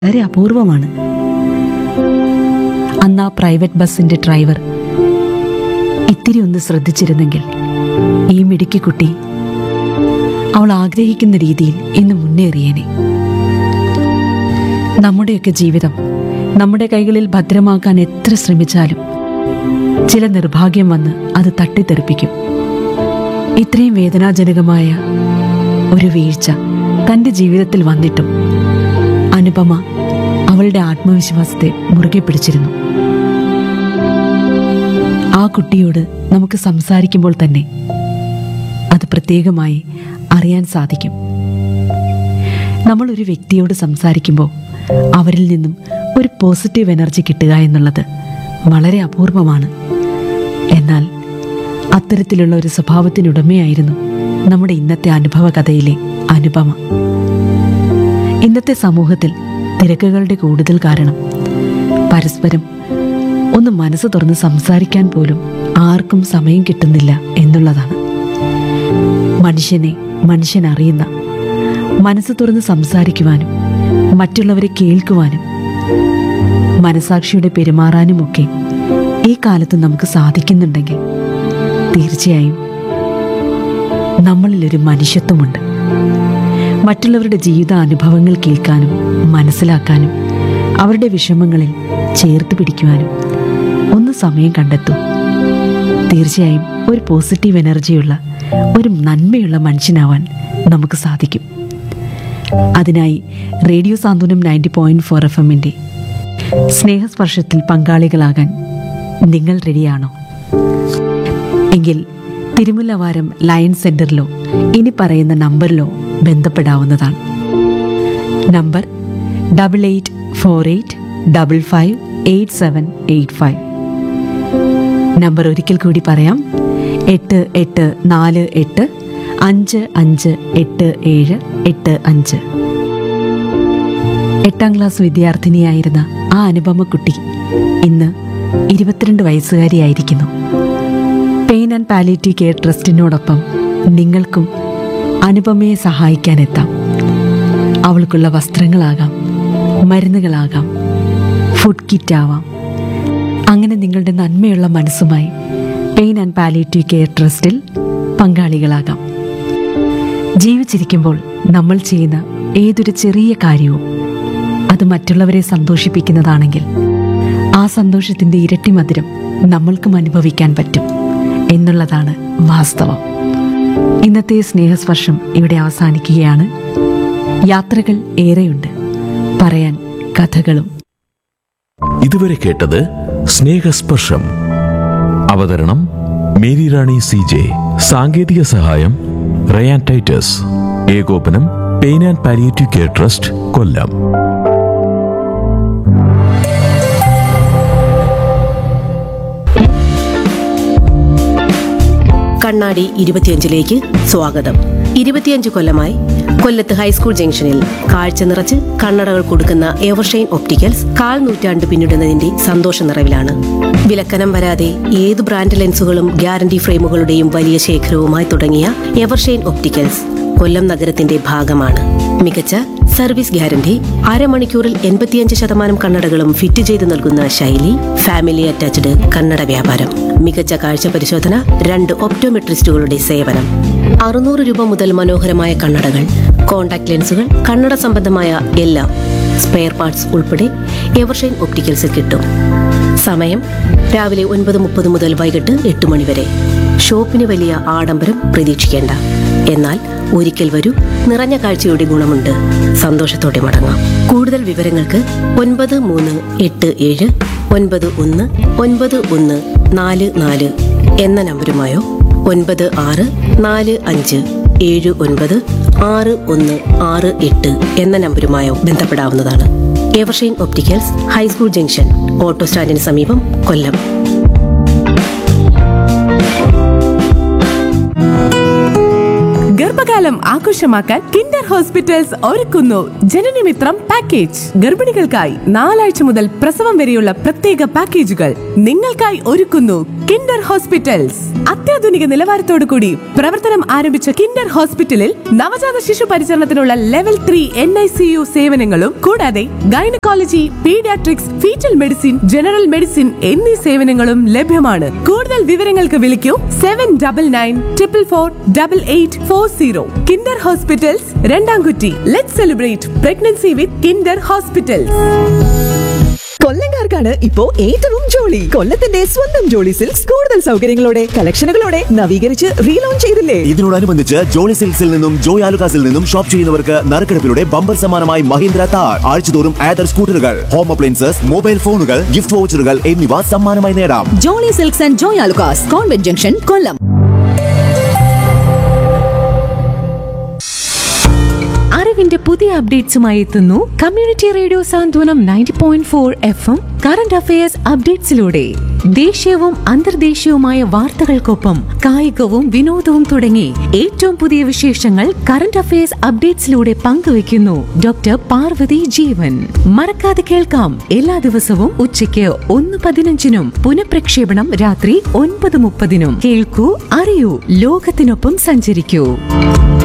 വളരെ അപൂർവമാണ് അന്ന് ആ പ്രൈവറ്റ് ബസിന്റെ ഡ്രൈവർ ഇത്തിരി ഒന്ന് ശ്രദ്ധിച്ചിരുന്നെങ്കിൽ ഈ മിടുക്കി കുട്ടി അവൾ ആഗ്രഹിക്കുന്ന രീതിയിൽ ഇന്ന് മുന്നേറിയേനെ നമ്മുടെയൊക്കെ ജീവിതം നമ്മുടെ കൈകളിൽ ഭദ്രമാക്കാൻ എത്ര ശ്രമിച്ചാലും ചില നിർഭാഗ്യം വന്ന് അത് തട്ടിത്തെറിപ്പിക്കും ഇത്രയും വേദനാജനകമായ ഒരു വീഴ്ച തന്റെ ജീവിതത്തിൽ വന്നിട്ടും അനുപമ അവളുടെ ആത്മവിശ്വാസത്തെ മുറുകെ പിടിച്ചിരുന്നു ആ കുട്ടിയോട് നമുക്ക് സംസാരിക്കുമ്പോൾ തന്നെ അത് പ്രത്യേകമായി അറിയാൻ സാധിക്കും നമ്മൾ ഒരു വ്യക്തിയോട് സംസാരിക്കുമ്പോൾ അവരിൽ നിന്നും ഒരു പോസിറ്റീവ് എനർജി കിട്ടുക എന്നുള്ളത് വളരെ അപൂർവമാണ് എന്നാൽ അത്തരത്തിലുള്ള ഒരു സ്വഭാവത്തിനുടമയായിരുന്നു നമ്മുടെ ഇന്നത്തെ അനുഭവ കഥയിലെ അനുപമ ഇന്നത്തെ സമൂഹത്തിൽ തിരക്കുകളുടെ കൂടുതൽ കാരണം പരസ്പരം ഒന്ന് മനസ്സ് തുറന്ന് സംസാരിക്കാൻ പോലും ആർക്കും സമയം കിട്ടുന്നില്ല എന്നുള്ളതാണ് മനുഷ്യനെ മനുഷ്യൻ അറിയുന്ന മനസ്സ് തുറന്ന് സംസാരിക്കുവാനും മറ്റുള്ളവരെ കേൾക്കുവാനും മനസാക്ഷിയുടെ പെരുമാറാനുമൊക്കെ ഈ കാലത്ത് നമുക്ക് സാധിക്കുന്നുണ്ടെങ്കിൽ തീർച്ചയായും നമ്മളിലൊരു മനുഷ്യത്വമുണ്ട് മറ്റുള്ളവരുടെ ജീവിത അനുഭവങ്ങൾ കേൾക്കാനും മനസ്സിലാക്കാനും അവരുടെ വിഷമങ്ങളിൽ ചേർത്ത് പിടിക്കുവാനും ഒന്ന് സമയം കണ്ടെത്തൂ തീർച്ചയായും ഒരു പോസിറ്റീവ് എനർജിയുള്ള ഒരു നന്മയുള്ള മനുഷ്യനാവാൻ നമുക്ക് സാധിക്കും അതിനായി radio Santhwanam ninety point four F എമ്മിൻ്റെ സ്നേഹസ്പർശത്തിൽ പങ്കാളികളാകാൻ നിങ്ങൾ റെഡിയാണോ എങ്കിൽ തിരുമുല്ലവാരം ലയൺ സെന്ററിലോ ഇനി പറയുന്ന നമ്പറിലോ ബന്ധപ്പെടാവുന്നതാണ് number double eight four eight double five eight seven eight five number ഒരിക്കൽ കൂടി പറയാം എട്ട് എട്ട് നാല് എട്ട് അഞ്ച് അഞ്ച് എട്ട് ഏഴ് എട്ട് അഞ്ച് എട്ടാം ക്ലാസ് വിദ്യാർത്ഥിനിയായിരുന്ന ആ അനുപമ കുട്ടി ഇന്ന് ഇരുപത്തിരണ്ട് വയസ്സുകാരിയായിരിക്കുന്നു പെയിൻ ആൻഡ് പാലിയേറ്റീവ് കെയർ ട്രസ്റ്റിനോടൊപ്പം നിങ്ങൾക്കും അനുപമയെ സഹായിക്കാനെത്താം അവൾക്കുള്ള വസ്ത്രങ്ങളാകാം മരുന്നുകളാകാം ഫുഡ് കിറ്റ് ആവാം അങ്ങനെ നിങ്ങളുടെ നന്മയുള്ള മനസ്സുമായി പെയിൻ ആൻഡ് പാലിയേറ്റീവ് കെയർ ട്രസ്റ്റിൽ പങ്കാളികളാകാം ജീവിച്ചിരിക്കുമ്പോൾ നമ്മൾ ചെയ്യുന്ന ഏതൊരു ചെറിയ കാര്യവും അത് മറ്റുള്ളവരെ സന്തോഷിപ്പിക്കുന്നതാണെങ്കിൽ ആ സന്തോഷത്തിന്റെ ഇരട്ടി മധുരം നമ്മൾക്കും അനുഭവിക്കാൻ പറ്റും എന്നുള്ളതാണ് വാസ്തവം ഇന്നത്തെ സ്നേഹസ്പർശം ഇവിടെ അവസാനിക്കുകയാണ് യാത്രകൾ ഏറെയുണ്ട് പറയാൻ കഥകളും ഇതുവരെ കേട്ടത് സ്നേഹസ്പർശം അവതരണം മേരി റാണി സി ജെ സാങ്കേതിക സഹായം റയാൻ ടൈറ്റസ് ഏകോപനം pain and palliative care trust Kollam കണ്ണാടി ഇരുപത്തിയഞ്ചിലേക്ക് സ്വാഗതം ഇരുപത്തിയഞ്ച് കൊല്ലമായി കൊല്ലത്ത് ഹൈസ്കൂൾ ജംഗ്ഷനിൽ കാഴ്ച നിറച്ച് കണ്ണടകൾ കൊടുക്കുന്ന എവർഷൈൻ ഒപ്റ്റിക്കൽസ് കാൽ നൂറ്റാണ്ട് പിന്നിടുന്നതിന്റെ സന്തോഷ നിറവിലാണ് വിലക്കനം വരാതെ ഏത് ബ്രാൻഡ് ലെൻസുകളും ഗ്യാരണ്ടി ഫ്രെയിമുകളുടെയും വലിയ ശേഖരവുമായി തുടങ്ങിയ എവർഷൈൻ ഒപ്റ്റിക്കൽസ് കൊല്ലം നഗരത്തിന്റെ ഭാഗമാണ് മികച്ച സർവീസ് ഗ്യാരണ്ടി അരമണിക്കൂറിൽ എൺപത്തിയഞ്ച് ശതമാനം കണ്ണടകളും ഫിറ്റ് ചെയ്ത് നൽകുന്ന ശൈലി ഫാമിലി അറ്റാച്ച്ഡ് കണ്ണട വ്യാപാരം മികച്ച കാഴ്ച പരിശോധന രണ്ട് ഒപ്റ്റോമെട്രിസ്റ്റുകളുടെ സേവനം അറുന്നൂറ് രൂപ മുതൽ മനോഹരമായ കണ്ണടകൾ കോൺടാക്ട് ലെൻസുകൾ കണ്ണട സംബന്ധമായ എല്ലാം സ്പെയർ പാർട്സ് ഉൾപ്പെടെ എവർഷൈൻ ഒപ്റ്റിക്കൽസിൽ കിട്ടും സമയം രാവിലെ ഒൻപത് മുപ്പത് മുതൽ വൈകിട്ട് എട്ട് മണി വരെ ഷോപ്പിന് വലിയ ആഡംബരം പ്രതീക്ഷിക്കേണ്ട എന്നാൽ ഒരിക്കൽ വരൂ നിറഞ്ഞ കാഴ്ചയുടെ ഗുണമുണ്ട് സന്തോഷത്തോടെ മടങ്ങാം കൂടുതൽ വിവരങ്ങൾക്ക് ഒൻപത് മൂന്ന് എട്ട് ഏഴ് ഒൻപത് ഒന്ന് ഒൻപത് ഒന്ന് നാല് നാല് എന്ന നമ്പരുമായോ ഒൻപത് ആറ് നാല് അഞ്ച് ഏഴ് ഒൻപത് ആറ് ഒന്ന് ആറ് എട്ട് എന്ന നമ്പരുമായോ ബന്ധപ്പെടാവുന്നതാണ് Evershine opticals high school junction auto സ്റ്റാൻഡിന് സമീപം കൊല്ലം ഗർഭകാല ഓണക്കാലം ആഘോഷമാക്കാൻ കിൻഡർ ഹോസ്പിറ്റൽസ് ഒരുക്കുന്നു ജനനമിത്രം പാക്കേജ് ഗർഭിണികൾക്കായി നാലാഴ്ച മുതൽ പ്രസവം വരെയുള്ള പ്രത്യേക പാക്കേജുകൾ നിങ്ങൾക്കായി ഒരുക്കുന്നു കിൻഡർ ഹോസ്പിറ്റൽസ് അത്യാധുനിക നിലവാരത്തോടു കൂടി പ്രവർത്തനം ആരംഭിച്ച കിൻഡർ ഹോസ്പിറ്റലിൽ നവജാത ശിശു പരിചരണത്തിനുള്ള level three N I C U സേവനങ്ങളും കൂടാതെ gynaecology paediatrics foetal medicine general medicine എന്നീ സേവനങ്ങളും ലഭ്യമാണ് കൂടുതൽ വിവരങ്ങൾക്ക് വിളിക്കൂ seven double nine triple four double eight four zero kinder hospitals Randamkutty let celebrate pregnancy with kinder hospitals കൊല്ലങ്കാർക്കാണ് ഇപ്പോ ഏറ്റവും ജോളി കൊല്ലത്തിന്റെ സ്വന്തം ജോളി സിൽക്സ് കൂടുതൽ സൗകര്യങ്ങളോടെ കളക്ഷനുകളോടെ നവീകരിച്ച് റീലോഞ്ച് ചെയ്തില്ലേ ഇതിനോടനുബന്ധിച്ച് ജോളി സിൽക്സിൽ നിന്നും ജോയ് ആലുകാസിൽ നിന്നും ഷോപ്പ് ചെയ്യുന്നവർക്ക് നറുക്കെടുപ്പിലൂടെ ബമ്പർ സമ്മാനമായി മഹീന്ദ്ര താർ ആഴ്ചതോറും ആദർ സ്കൂട്ടറുകൾ ഹോം അപ്ലയൻസസ് മൊബൈൽ ഫോണുകൾ ഗിഫ്റ്റ് വൗച്ചറുകൾ എന്നിവ സമ്മാനമായി നേടാം Jolly silks and Joy Alukkas convent junction Kollam അറിവിന്റെ പുതിയ അപ്ഡേറ്റ്സുമായി എത്തുന്നു community radio Santhwanam ninety point four F M current affairs അപ്ഡേറ്റ്സിലൂടെ ദേശീയവും അന്തർദേശീയവുമായ വാർത്തകൾക്കൊപ്പം കായികവും വിനോദവും തുടങ്ങി ഏറ്റവും പുതിയ വിശേഷങ്ങൾ കറന്റ് അഫയേഴ്സ് അപ്ഡേറ്റ്സിലൂടെ പങ്കുവയ്ക്കുന്നു ഡോക്ടർ പാർവതി ജീവൻ മറക്കാതെ കേൾക്കാം എല്ലാ ദിവസവും ഉച്ചയ്ക്ക് ഒന്ന് പതിനഞ്ചിനും പുനഃപ്രക്ഷേപണം രാത്രി ഒൻപത് മുപ്പതിനും കേൾക്കൂ അറിയൂ ലോകത്തിനൊപ്പം സഞ്ചരിക്കൂ